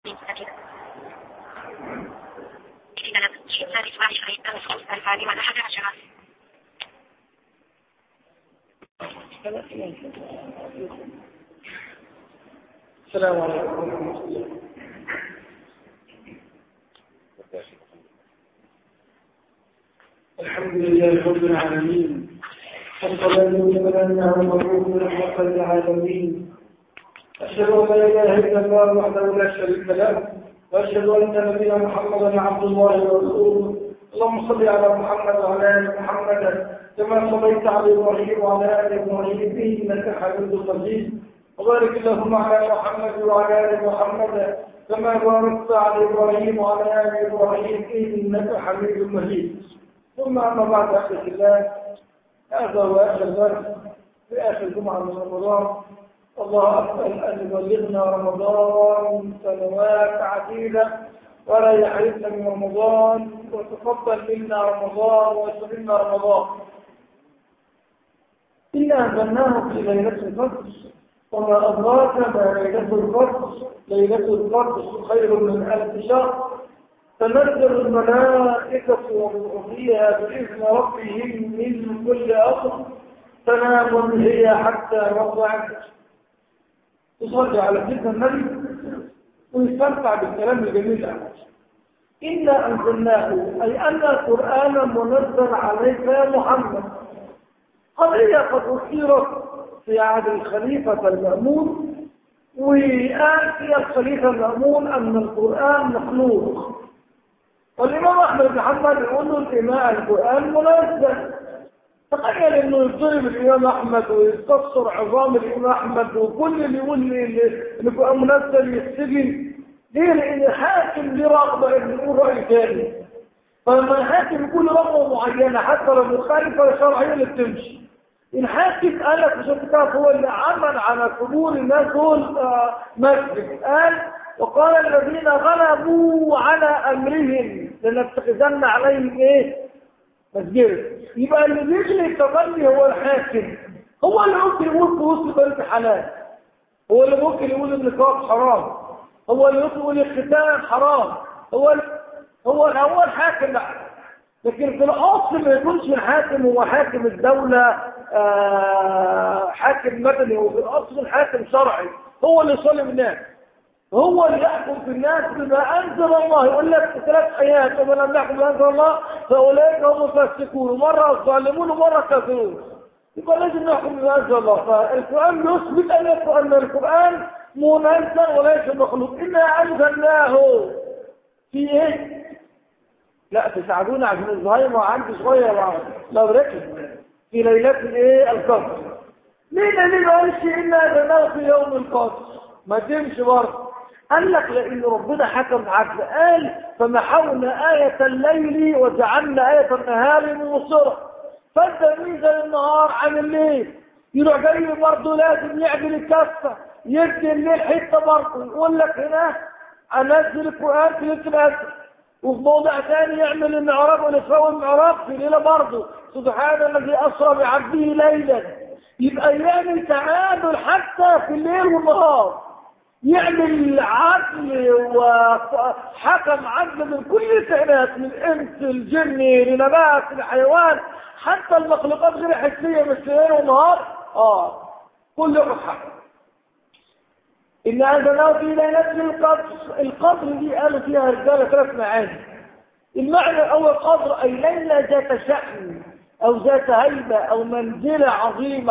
السلام عليكم ورحمة الله الحمد لله رب العالمين والصلاة والسلام على المبعوث رحمة للعالمين أشهد أن لا إله إلا الله وحده لا شريك له وأشهد أن نبينا محمدا عبد الله ورسوله اللهم صل على محمد وعلى آل محمد كما صليت على إبراهيم وعلى آل إبراهيم إنك حميد مجيد وبارك اللهم على محمد وعلى آل محمد كما باركت على إبراهيم وعلى آل إبراهيم إنك حميد مجيد ثم أما بعد أخي الله هذا هو آخر درس في آخر جمعة من رمضان الله أسأل أن يبلغنا رمضان سنوات عديدة ولا يحرمنا من رمضان وتفضل منا رمضان ويسلمنا رمضان إنا أنزلناه في ليلة القدر وما أدراك ما ليلة القدر ليلة القدر خير من ألف شهر تنزل الملائكة والروح فيها بإذن ربهم من كل أمر تنام هي حتى وضعت تصلي على سيدنا النبي ويستمتع بالكلام الجميل عنه إنا أنزلناه أي أن القرآن منزل عليك يا محمد قضية قد أثيرت في عهد الخليفة المأمون وقال في الخليفة المأمون أن القرآن مخلوق والإمام أحمد بن حنبل يقول له الإمام القرآن منزل تخيل انه يضرب الامام احمد ويستفسر عظام الامام احمد وكل اللي يقول لي القران منزل يستجن ليه لان الحاكم ليه رغبه انه يقول راي ثاني فلما الحاكم يقول رغبه معينه حتى لو مخالفه للشرعيه اللي بتمشي الحاكم قال لك مش تعرف هو اللي عمل على قبور الناس دول مسجد قال وقال الذين غلبوا على امرهم لنتخذن عليهم ايه مسجد يبقى اللي بيجري التبني هو الحاكم هو اللي ممكن يقول في وسط بنت حلال هو اللي ممكن يقول النقاب حرام هو اللي ممكن يقول الختان حرام هو ال... هو هو الحاكم بقى لكن في الاصل ما يكونش الحاكم هو حاكم الدولة آه حاكم مدني وفي الاصل الحاكم شرعي هو اللي يصلي الناس هو اللي يحكم في الناس بما أنزل الله يقول لك ثلاث آيات ومن لم يحكم بما أنزل الله فأولئك هم الفاسقون مرة الظالمون ومرة كافرون يبقى لازم نحكم بما أنزل الله فالقرآن يثبت أن أن القرآن منزل وليس مخلوق إنا أنزلناه في إيه؟ لا تساعدونا عشان الزهايمر عندي شوية لو ركز في ليلة الإيه؟ القدر مين اللي ما قالش إنا أنزلناه في يوم القدر ما تمشي برضه قال لك لأن ربنا حكم عدل قال فمحونا آية الليل وجعلنا آية النهار مبصرة فانت ميزة النهار عن الليل يروح جاي برضه لازم يعمل الكفة يدي الليل حتة برضه يقول لك هنا أنزل القرآن في ليلة الأسر وفي موضع ثاني يعمل المعراج والإسراء والمعراج في ليلة برضه سبحان الذي أسرى بعبده ليلا يبقى يعمل تعادل حتى في الليل والنهار يعمل عدل وحكم عدل من كل الكائنات من انس الجن لنبات الحيوان حتى المخلوقات غير حسيه مش ليل ونهار اه كل يوم حكم ان انزلناه في ليله القدر القدر دي قالوا فيها رجاله ثلاث معاني المعنى الاول قدر اي ليله ذات شأن او ذات هيبه او منزله عظيمه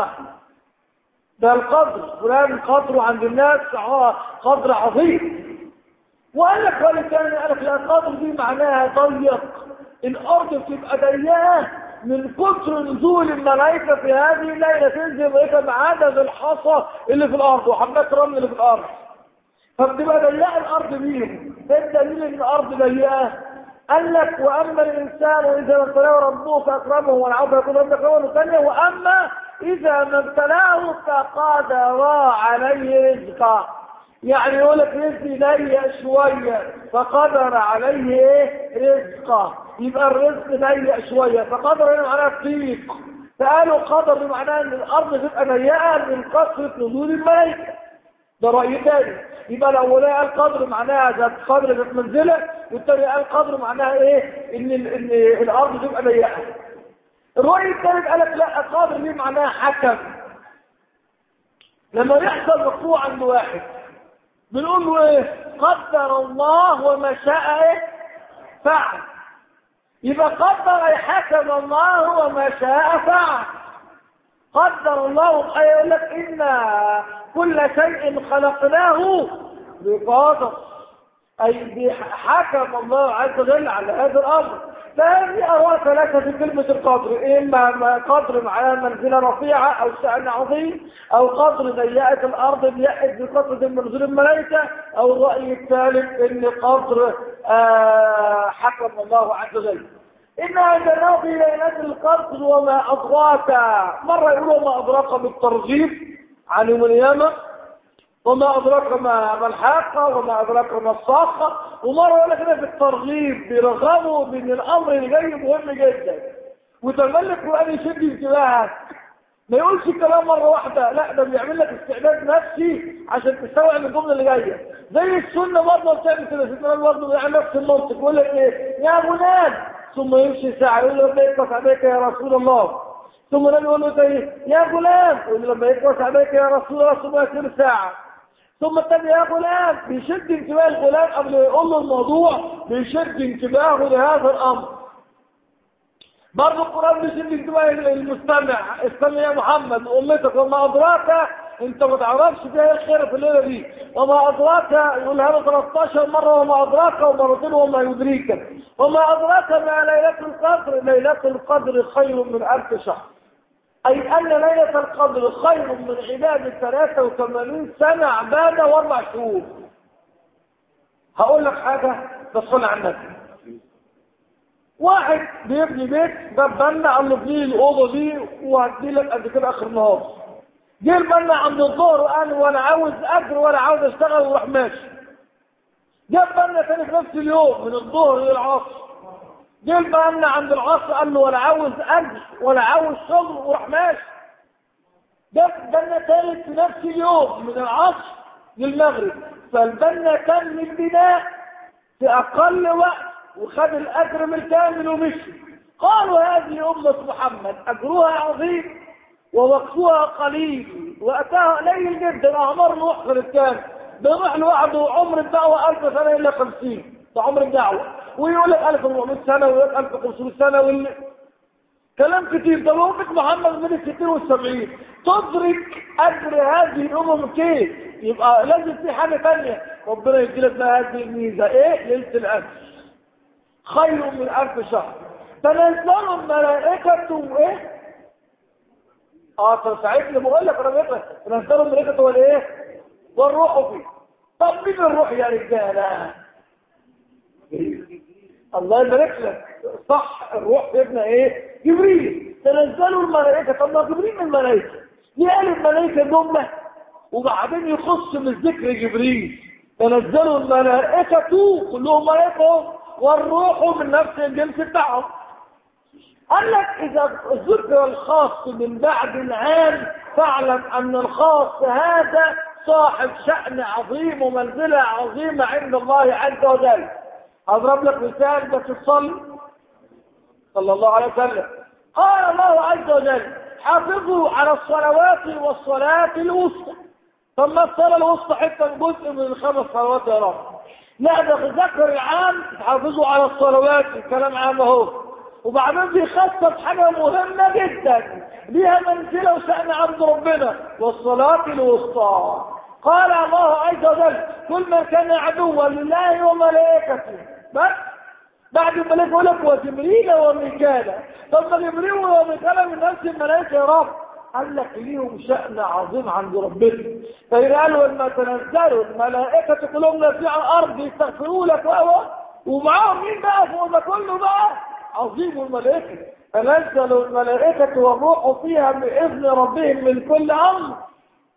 ده القدر فلان قدره عند الناس قدر عظيم وقال لك قال الثاني قال لك لا القدر دي معناها ضيق الارض بتبقى ضيقه من كثر نزول الملائكه في هذه الليله تنزل الملائكه بعدد الحصى اللي في الارض وحبات الرمل اللي في الارض فبتبقى ضيقه الارض بيهم ايه الدليل ان الارض ضيقه قال لك واما الانسان اذا ابتلاه ربه فاكرمه والعبد يكون ربك اول ثانيه واما إذا ما ابتلاه فقدر عليه رزقه يعني يقول لك رزقي ضيق شوية فقدر عليه ايه رزقه يبقى الرزق ضيق شوية فقدر هنا معناها ضيق فقالوا قدر بمعناه ان الارض تبقى ضيقه من كثره نزول الملائكه ده راي تاني يبقى الاولاني قال قدر معناها ذات قدر ذات منزله والثاني قال قدر معناها ايه ان ال- ان الارض تبقى ضيقه الرأي الثالث قال لك لا قادر دي معناها حكم لما يحصل مقطوع عند واحد بنقول له ايه قدر الله وما شاء ايه فعل يبقى قدر اي حكم الله وما شاء فعل قدر الله أي يقول لك إن كل شيء خلقناه بقدر أي حكم الله عز وجل على هذا الأمر فهذه أرواح ثلاثة في كلمة القدر إما ما قدر معناها منزلة رفيعة أو شأن عظيم أو قدر ضيقة الأرض بيحد بقدر من نزول الملائكة أو الرأي الثالث إن قدر آه حكم الله عز وجل إن أنزلناه في ليلة القدر وما أدراك مرة يقولوا ما أدراك بالترغيب عن يوم القيامة وما أدراك ما ما الحاقة وما أدراك ما الصاخة ومرة يقول لك كده في الترغيب بيرغبوا بأن الأمر اللي جاي مهم جدا وتملك القرآن يشد انتباهك ما يقولش الكلام مرة واحدة لا ده بيعمل لك استعداد نفسي عشان تستوعب الجملة اللي جاية زي السنة برضه بتعمل كده سيدنا برضه بيعمل نفس المنطق يقول لك ايه يا فلان ثم يمشي ساعة يقول له لما يقص عليك يا رسول الله ثم النبي يقول له ايه يا فلان يقول له لما يقص عليك يا رسول الله ثم يصير ساعة ثم الثاني يا غلام بيشد انتباه الغلام قبل ما يقول له الموضوع بيشد انتباهه لهذا الامر برضه القرآن بيشد انتباه المستمع استمع يا محمد امتك وما ادراك انت ما تعرفش فيها الخير في الليله دي وما ادراك يقول هذا 13 مره وما ادراك ومرتين وما يدريك وما ادراك ما ليله القدر ليله القدر خير من الف شهر أي أن ليلة القدر خير من عبادة 83 سنة عبادة واربع شهور هقول لك حاجة تصل عنك واحد بيبني بيت ده بنا قال له ابني الأوضة دي وهدي لك قد كده آخر النهار جه البنا عند الظهر وقال وأنا عاوز أجر وأنا عاوز أشتغل وراح ماشي جه البنا تاني في نفس اليوم من الظهر للعصر جه البنا عند العصر قال له ولا عاوز اجر ولا عاوز شغل وراح ماشي جه بنا تالت في نفس اليوم من العصر للمغرب فالبنا تم البناء في اقل وقت وخد الاجر من الكامل ومشي قالوا هذه امه محمد اجرها عظيم ووقتها قليل وقتها قليل جدا اعمار نوح في الكامل بيروح لوحده عمر الدعوه 1000 سنه الا 50 ده عمر الدعوه ويقول لك 1400 سنة ويقول لك 1500 سنة واللي كلام كتير ده وقت محمد من الستين والسبعين تدرك أجر هذه الأمم كيف يبقى لازم في حاجة تانية ربنا يدي لك بقى هذه الميزة إيه ليلة الأجر خير من ألف شهر تنزل الملائكة إيه اه ساعتني بقول لك انا بقول تنزل الملائكة والايه والروح فيه طب مين الروح يا رجاله الله يبارك لك صح الروح ابن ايه جبريل تنزلوا الملائكه طب ما جبريل من الملائكه ليه قال الملائكه جمله وبعدين يخص من ذكر جبريل تنزلوا الملائكه كلهم ملائكه والروح من نفس الجنس بتاعهم قال لك اذا ذكر الخاص من بعد العام فاعلم ان الخاص هذا صاحب شأن عظيم ومنزلة عظيمة عند الله عز وجل أضرب لك مثال بس تصلي صلى الله عليه وسلم قال الله عز وجل حافظوا على الصلوات والصلاة الوسطى طب ما الصلاة الوسطى حتى جزء من الخمس صلوات يا رب لا ده ذكر العام حافظوا على الصلوات الكلام عام اهو وبعدين بيخصص حاجة مهمة جدا ليها منزلة وشأن عند ربنا والصلاة الوسطى قال الله عز وجل كل من كان عدوا لله وملائكته بس بعد الملائكة يقول لك وجبريل وميكالا طب ما جبريل وميكالا من نفس الملائكة يا رب قال لك ليهم شأن عظيم عند ربنا فإذا قالوا لما تنزلوا الملائكة كلهم نازلين على الأرض يستغفروا لك وهو ومعاهم مين بقى فوق ده كله بقى عظيم الملائكة فنزلوا الملائكة والروح فيها بإذن ربهم من كل أمر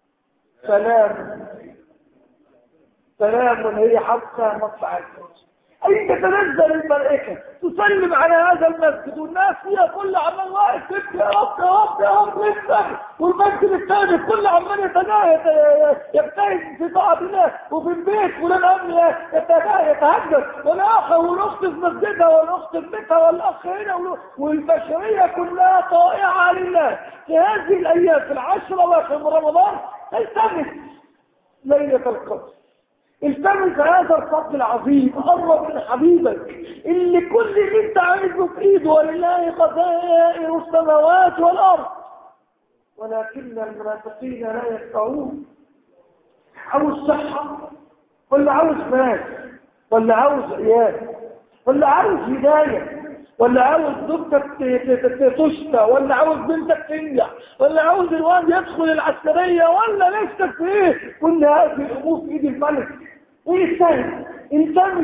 سلام سلام هي حتى مطلع الفجر أين تتنزل الملائكة تسلم على هذا المسجد والناس فيها كل عمال واقف تبكي يا رب يا رب يا رب لسه والمسجد الثاني كل عمال يجتهد في طاعة الله وفي البيت فلان أمن يتهجد والأخ والأخت في مسجدها والأخت في بيتها والأخ هنا والبشرية كلها طائعة لله في هذه الأيام في العشرة واخر من رمضان التمس ليلة القدر التمس هذا الفضل العظيم قرب من حبيبك اللي كل اللي انت عايزه في ايده ولله خزائن السماوات والارض ولكن المنافقين لا يفقهون عاوز صحة ولا عاوز مال ولا عاوز عيال ولا عاوز هداية ولا عاوز زوجتك تشتى ولا عاوز بنتك تنجح ولا عاوز الواد يدخل العسكرية ولا نفسك في ايه كل هذه الامور في ايد الملك ويستاهل التمس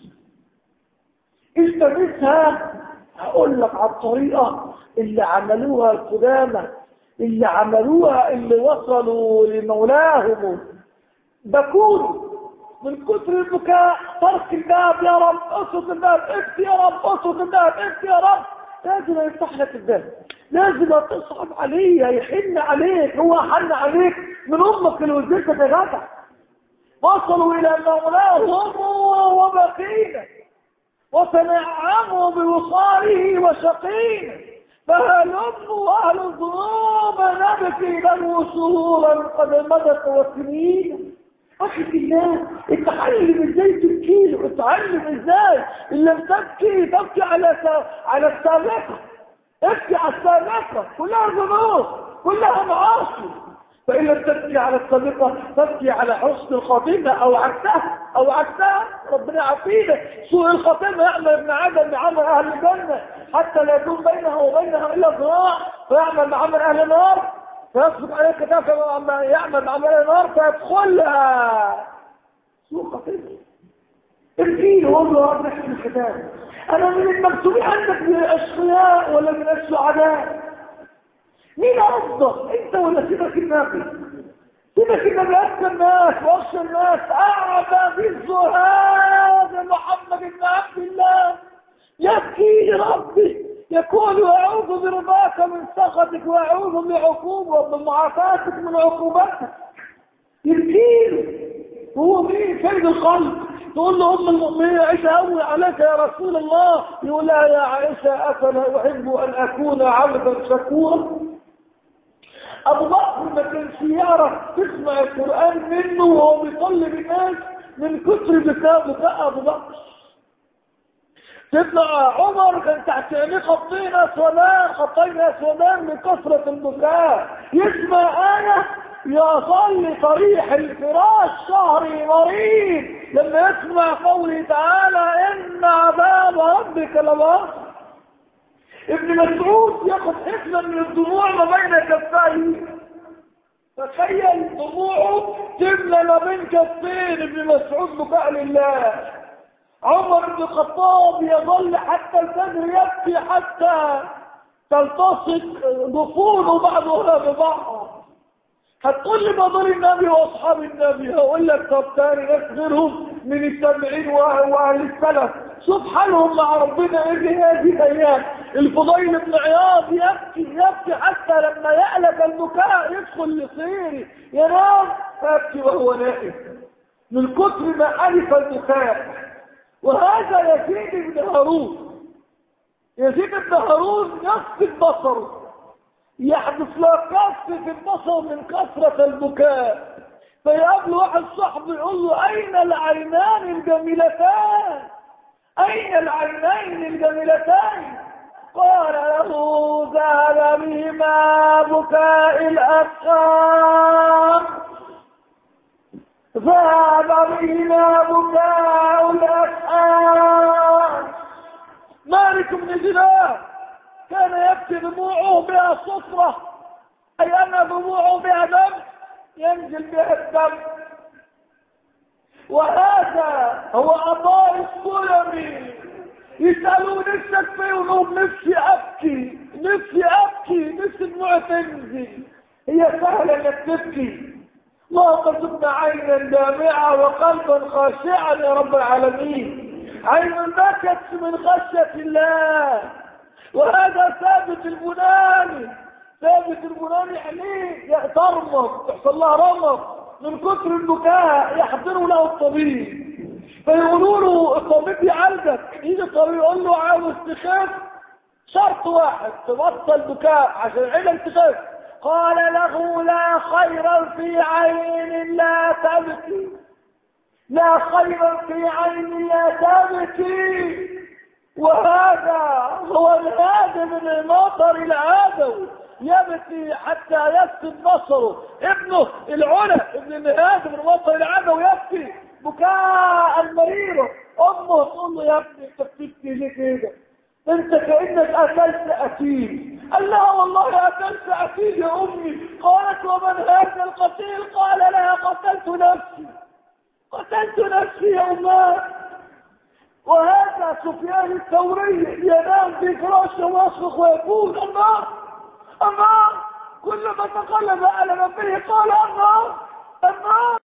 التمسها هقول لك على الطريقة اللي عملوها القدامى اللي عملوها اللي وصلوا لمولاهم بكون من كتر البكاء ترك الباب يا رب اصد الباب افتي يا رب اصد الباب افتي يا رب لازم يفتح لك الباب لازم تصعب عليه يحن عليك هو حن عليك من امك اللي ولدتك يا جدع وصلوا الى مولاهم وبقينا وتنعموا بوصاله وشقينا فهلموا اهل الذنوب نبكي له سرورا قد مضت وسنين أخي الله اتعلم ازاي تبكي له اتعلم ازاي ان لم تبكي تبكي على س... على السابقة ابكي على السابقة كلها ذنوب كلها معاصي فإن لم تبكي على السابقة تبكي على حسن الخاتمة أو عكسها أو عكسها ربنا يعافينا سوء الخاتمة يعمل ابن عدم بعمل أهل الجنة حتى لا يكون بينه وبينها إلا ذراع فيعمل بعمل أهل النار فيسبق عليه كتاب عما يعمل بعمل النار فيدخلها سوء خاتمة ابكي له وقول له رب احكي الكتاب أنا من المكتوبين عندك من الأشقياء ولا من السعداء مين أفضل انت ولا سيبك النبي سيبك النبي أكثر الناس وأخشى الناس أعبى بالزهاد محمد بن عبد الله يبكي ربي يقول أعوذ برضاك من سخطك وأعوذ بعقوبة بمعافاتك من عقوبتك يبكي هو مين سيد الخلق تقول له أم المؤمنين عائشة أول عليك يا رسول الله يقول لها يا عائشة أفلا أحب أن أكون عبدا شكورا أبو بكر ما كانش يعرف تسمع القرآن منه وهو بيطلب الناس من كتر بكاء بكاء أبو بكر سيدنا عمر كان تحت عينيه خطين أسودان خطين أسودان من كثرة البكاء يسمع آية يصلي طريح الفراش شهري مريض لما يسمع قوله تعالى إن عذاب ربك لواقع ابن مسعود ياخد حفنة من الدموع ما بين كفيه تخيل دموعه تملى ما بين كفين ابن مسعود بكاء لله عمر بن الخطاب يظل حتى الفجر يبكي حتى تلتصق ضفونه بعضها ببعض هتقول لي مدار النبي واصحاب النبي هقول لك طب تاني ناس غيرهم من التابعين واهل السلف شوف حالهم مع ربنا ايه في هذه الايام الفضيل بن عياض يبكي يبكي حتى لما يقلب البكاء يدخل لصيري ينام يبكي وهو نائم من كتر ما ألف البكاء وهذا يزيد بن هارون يزيد بن هارون يفقد بصره يحدث له كف في البصر من كثرة البكاء فيقابل واحد صاحبه يقول له أين العينان الجميلتان أين العينين الجميلتان قال له ذهب بهما بكاء الأفكار ذهب بهما بكاء الأفكار مالك بن دينار كان يبكي دموعه بها صفرة أي أن دموعه بها دم ينزل بها الدم وهذا هو عطاء السلمي يسألوا نفسك فيه ونقول نفسي أبكي نفسي أبكي نفسي دموع تنزل هي سهلة انك تبكي اللهم ارزقنا عينا دامعة وقلبا خاشعا يا رب العالمين عين بكت من خشية الله وهذا ثابت البناني ثابت البناني عليه ترمض تحصل لها رمض من كثر البكاء يحضروا له الطبيب فيقولوا له الطبيب يعالجك يجي الطبيب يقول له عاوز تخف شرط واحد تبطل بكاء عشان عينك تخف قال له لا خير في عين لا تبكي لا خير في عين لا تبكي وهذا هو الهادي من المطر العادوي يبكي حتى يفقد بصره ابنه العلا ابن الهادي من المطر العادوي يبكي بكاء مريرا امه تقول له يا ابني انت بتبكي ليه كده انت كانك اكلت اكيد قال لها والله اكلت اكيد يا امي قالت ومن هذا القتيل قال لها قتلت نفسي قتلت نفسي يا امات وهذا سفيان الثوري ينام في فراشه ويصرخ ويقول الله الله كلما تقلب على ربه قال الله الله